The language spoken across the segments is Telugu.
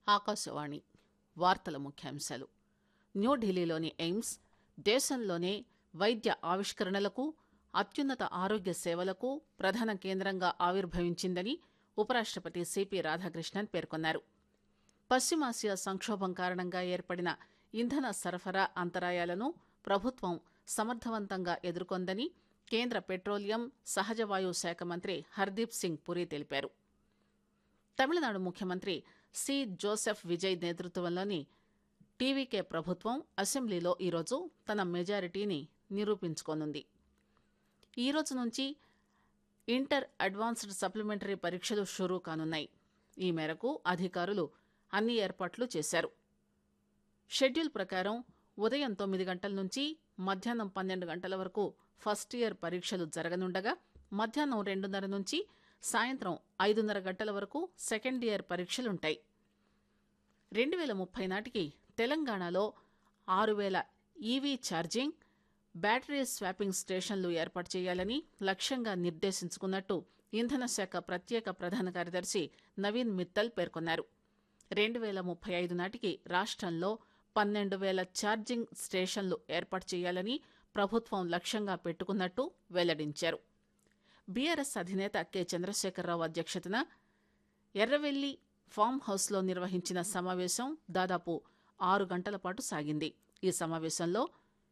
ఆకాశవాణి వార్తల ముఖ్యాంశాలు న్యూఢిల్లీలోని ఎయిమ్స్ దేశంలోనే వైద్య ఆవిష్కరణలకు అత్యున్నత ఆరోగ్య సేవలకు ప్రధాన కేంద్రంగా ఆవిర్భవించిందని ఉపరాష్టపతి సిపి రాధాకృష్ణన్ పేర్కొన్నారు పశ్చిమాసియా సంక్షోభం కారణంగా ఏర్పడిన ఇంధన సరఫరా అంతరాయాలను ప్రభుత్వం సమర్థవంతంగా ఎదుర్కొందని కేంద్ర పెట్రోలియం సహజవాయు శాఖ మంత్రి హర్దీప్ సింగ్ పురి తెలిపారు తమిళనాడు ముఖ్యమంత్రి సి జోసెఫ్ విజయ్ నేతృత్వంలోని టీవీకే ప్రభుత్వం అసెంబ్లీలో ఈరోజు తన మెజారిటీని నిరూపించుకోనుంది ఈ రోజు నుంచి ఇంటర్ అడ్వాన్స్డ్ సప్లిమెంటరీ పరీక్షలు షురూ కానున్నాయి ఈ మేరకు అధికారులు అన్ని ఏర్పాట్లు చేశారు షెడ్యూల్ ప్రకారం ఉదయం తొమ్మిది గంటల నుంచి మధ్యాహ్నం పన్నెండు గంటల వరకు ఫస్ట్ ఇయర్ పరీక్షలు జరగనుండగా మధ్యాహ్నం రెండున్నర నుంచి సాయంత్రం ఐదున్నర గంటల వరకు సెకండ్ ఇయర్ పరీక్షలుంటాయి రెండు వేల ముప్పై నాటికి తెలంగాణలో ఆరు వేల ఈవీ ఛార్జింగ్ బ్యాటరీ స్వాపింగ్ స్టేషన్లు ఏర్పాటు చేయాలని లక్ష్యంగా నిర్దేశించుకున్నట్టు ఇంధన శాఖ ప్రత్యేక ప్రధాన కార్యదర్శి నవీన్ మిత్తల్ పేర్కొన్నారు రెండు వేల ముప్పై ఐదు నాటికి రాష్టంలో పన్నెండు వేల ఛార్జింగ్ స్టేషన్లు ఏర్పాటు చేయాలని ప్రభుత్వం లక్ష్యంగా పెట్టుకున్నట్టు వెల్లడించారు బీఆర్ఎస్ అధినేత కె చంద్రశేఖరరావు అధ్యక్షతన ఎర్రవెల్లి ఫామ్ హౌస్లో నిర్వహించిన సమావేశం దాదాపు ఆరు గంటల పాటు సాగింది ఈ సమావేశంలో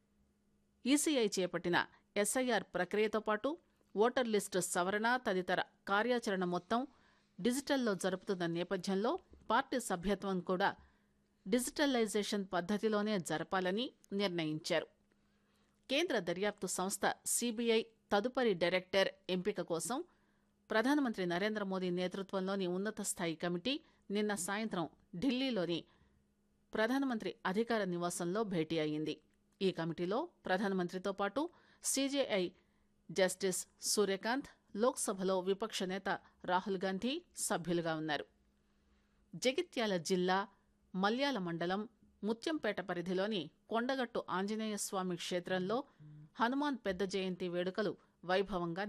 ఈసీఐ చేపట్టిన ఎస్ఐఆర్ ప్రక్రియతో పాటు ఓటర్ లిస్టు సవరణ తదితర కార్యాచరణ మొత్తం డిజిటల్లో జరుపుతున్న నేపథ్యంలో పార్టీ సభ్యత్వం కూడా డిజిటలైజేషన్ పద్దతిలోనే జరపాలని నిర్ణయించారు కేంద్ర దర్యాప్తు సంస్థ సీబీఐ తదుపరి డైరెక్టర్ ఎంపిక కోసం ప్రధానమంత్రి నరేంద్ర మోదీ నేతృత్వంలోని ఉన్నత స్థాయి కమిటీ నిన్న సాయంత్రం ఢిల్లీలోని ప్రధానమంత్రి అధికార నివాసంలో భేటీ అయింది ఈ కమిటీలో ప్రధానమంత్రితో పాటు సీజేఐ జస్టిస్ సూర్యకాంత్ లోక్సభలో విపక్ష నేత రాహుల్ గాంధీ సభ్యులుగా ఉన్నారు జగిత్యాల జిల్లా మల్యాల మండలం ముత్యంపేట పరిధిలోని కొండగట్టు ఆంజనేయ స్వామి క్షేత్రంలో హనుమాన్ పెద్ద జయంతి వేడుకలు వైభవంగా